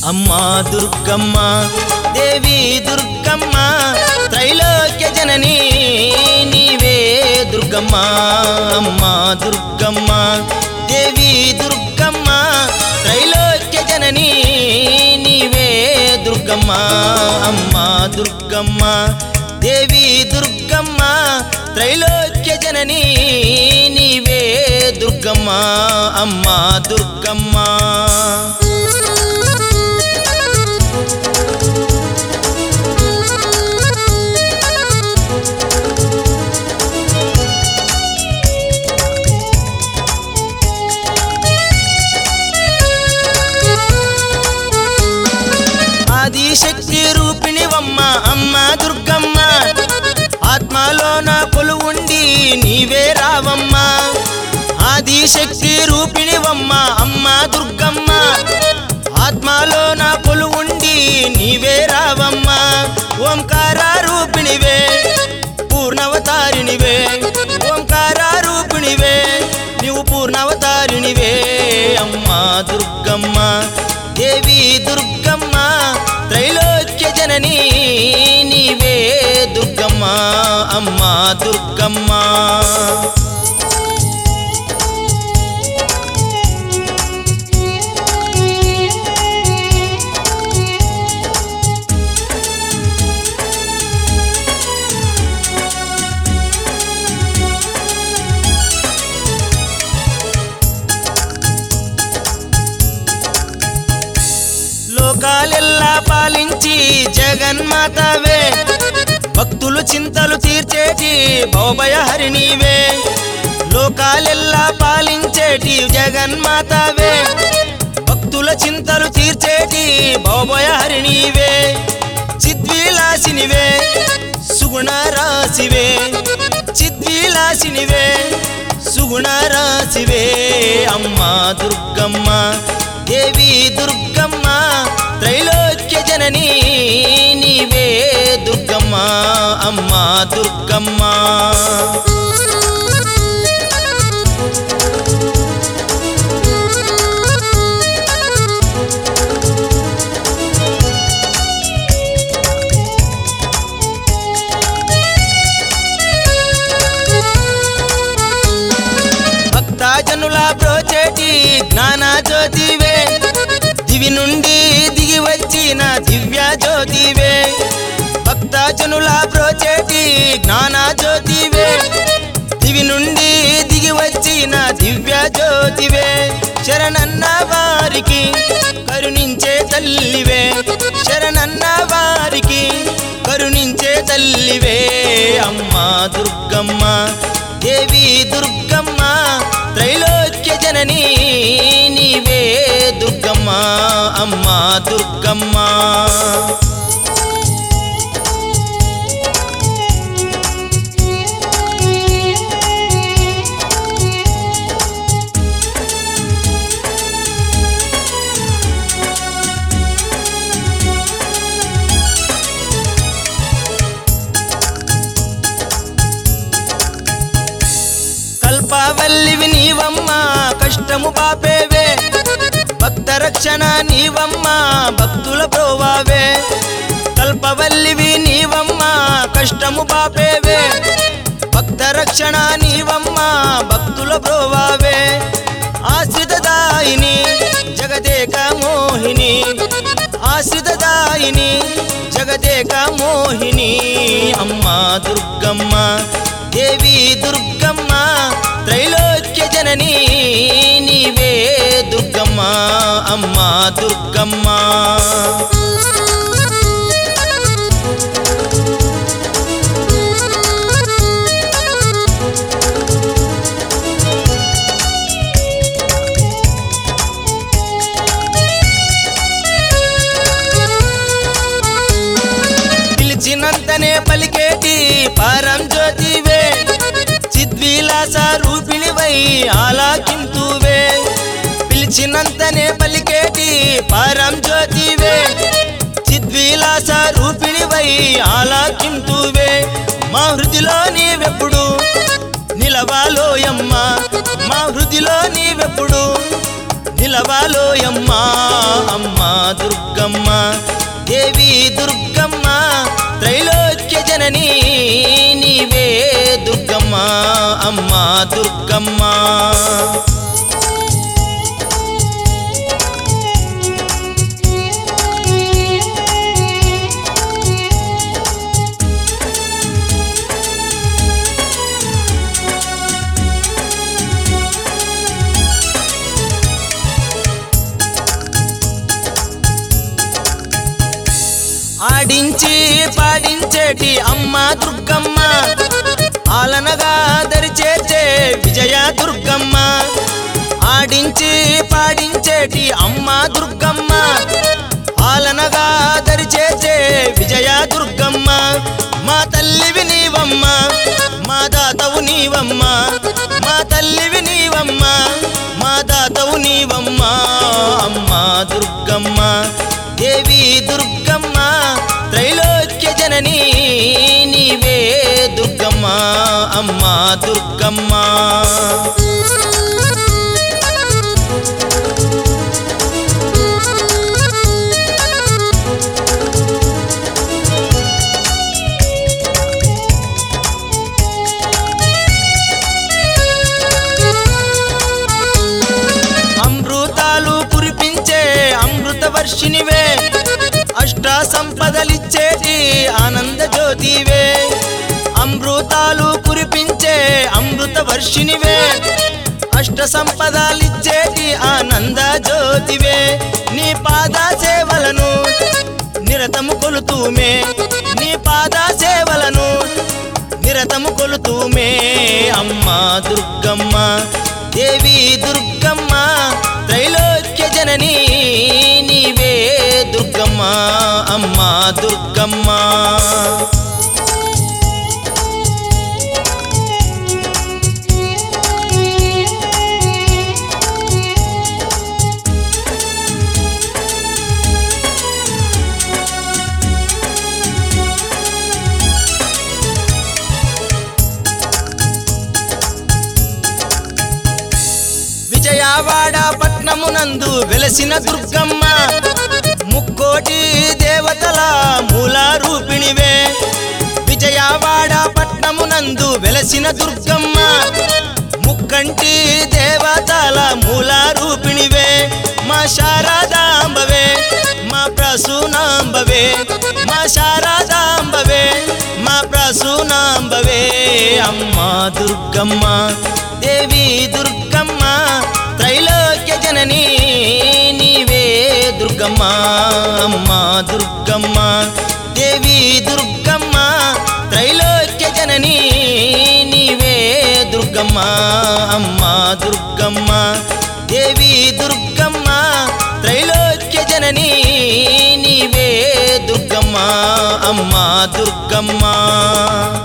అమ్మా దుర్గమ్మ దేవి దుర్గమ్మ త్రైలోక్య జనని నీవే దుర్గమ్మ అమ్మా దుర్గమ్మ దేవి దుర్గమ్మ త్రైలోక్య జనని నీవే దుర్గమ్మ అమ్మా దుర్గమ్మ దేవి దుర్గమ్మ త్రైలోక్య జనని నీవే దుర్గమ్మ అమ్మా దుర్గమ్మ ఆదిశక్తి రూపిణివమ్మ అమ్మ దుర్గమ్మ ఆత్మలో నా కొలువుండి నీవే రావమ్మ ఆదిశక్తి రూపిణివమ్మ అమ్మ దుర్గమ్మ ఆత్మలో నా కొలువుండి నీవే రావమ్మ ఓంకార రూపిణివే పూర్ణవతారిణివే ఓంకార రూపిణివే నీవు పూర్ణవతారిణివే అమ్మా దుర్గమ్మ దేవి దుర్గమ్మ త్రైలోక్య జనని నీవే దుర్గమ్మ అమ్మా దుర్గమ్మ లోకాలెల్లా పాలించి జగన్మాతవే భక్తులు చింతలు తీర్చేటి భవభయ హరిణివే లోకాలెల్లా పాలించేటి జగన్మాతవే భక్తుల చింతలు తీర్చేటి భవభయ హరిణివే చిద్విలాసినివే సుగుణ రాశివే చిద్విలాసినివే సుగుణ రాశివే అమ్మా దుర్గమ్మ దేవి దుర్గమ్మ త్రైలోక్య జనని నీవే దుర్గమ్మ అమ్మా దుర్గమ్మ భక్తజనుల బ్రోచేటి జ్ఞాన జ్యోతివే దివి నుండి దిగి వచ్చిన దివ్య జ్యోతివే భక్తజనుల బ్రోచేటి జ్ఞాన జ్యోతివే దివి నుండి దిగి వచ్చిన దివ్య జ్యోతివే శరణన్న వారికి కరుణించే తల్లివే శరణన్న వారికి కరుణించే తల్లివే అమ్మా దుర్గమ్మ దేవి దుర్గమ్మ త్రైలోక్య జనని నీవే దుర్గమ్మ అమ్మా దుర్గమ్మ కల్పవల్లివి నీవమ్మ కష్టము పాపేవే భక్త రక్షణ నీవమ్మ భక్తుల ప్రోవావే కల్పవల్లివి నీవమ్మ కష్టము పాపేవే భక్త రక్షణ నీవమ్మ భక్తుల ప్రోవావే ఆశ్రితదాయిని జగదేక మోహిని ఆశ్రితదాయిని జగదేక మోహిని అమ్మా దుర్గమ్మ దేవి దుర్గమ్మ త్రైలోక్య జనని నీవే దుర్గమ్మ అమ్మా దుర్గమ్మ పిలిచినంతనే పలికేటి పరం జ్యోతివే చిద్విలాస రూపిణివై ఆలాకింతువే పిలిచినంతనే పలికేటి పరం జ్యోతివే చిద్విలాస రూపిణివై ఆలాకింతువే మా హృదిలో నీవెప్పుడు నిలవాలోయమ్మ మా హృదిలో నీవెప్పుడు నిలవాలోయమ్మ అమ్మ దుర్గమ్మ దేవి దుర్గమ్మ త్రైలోక్య జనని నీవే దుర్గమ్మ అమ్మ దుర్గమ్మ ఆడించి పాడించేటి అమ్మ దుర్గమ్మ ఆలనగా దరిచేర్చే విజయ దుర్గమ్మ ఆడించి పాడించేటి అమ్మ దుర్గమ్మ ఆలనగా దరిచేర్చే విజయ దుర్గమ్మ మా తల్లివి నీవమ్మ మా దాతవు నీవమ్మ మా తల్లివి నీవమ్మ మా దాతవు నీవమ్మ అమ్మ దుర్గమ్మ దేవి దుర్గమ్మ త్రైలోక్య జనని నీవే దుర్గమ్మ అమ్మ దుర్గమ్మ అమృతాలు కురిపించే అమృత వర్షినివే అష్ట సంపదలిచ్చేటి ఆనంద జ్యోతివే అమృతాలు కురిపించే అమృత వర్షినివే అష్ట సంపదలిచ్చేటి ఆనంద జ్యోతివే నీ పాద సేవలను నిరతము కొలుతూమే నీ పాద సేవలను నిరతము కొలుతూమే అమ్మ దుర్గమ్మ దేవి దుర్గమ్మ త్రైలోక్య జనని నీవే దుర్గమ్మ అమ్మ దుర్గమ్మ విజయవాడ పట్నమునందు వెలసిన దుర్గమ్మ ముక్కోటి దేవతల మూల రూపిణివే విజయవాడ పట్నమునందు వెలసిన దుర్గమ్మ ముక్కంటి దేవతల మూల రూపిణివే మా శారదాంబవే మా ప్రసూనాంబవే మా శారదాంబవే మా ప్రసూనాంబవే అమ్మ దుర్గమ్మ దేవి దుర్గమ్మ త్రైలోక్య జనని నీవే దుర్గమ్మ అమ్మ దుర్గమ్మ దేవి దుర్గమ్మ త్రైలోక్య జనని నీవే దుర్గమ్మ అమ్మ దుర్గమ్మ దేవి దుర్గమ్మ త్రైలోక్య జనని నీవే దుర్గమ్మ అమ్మ దుర్గమ్మ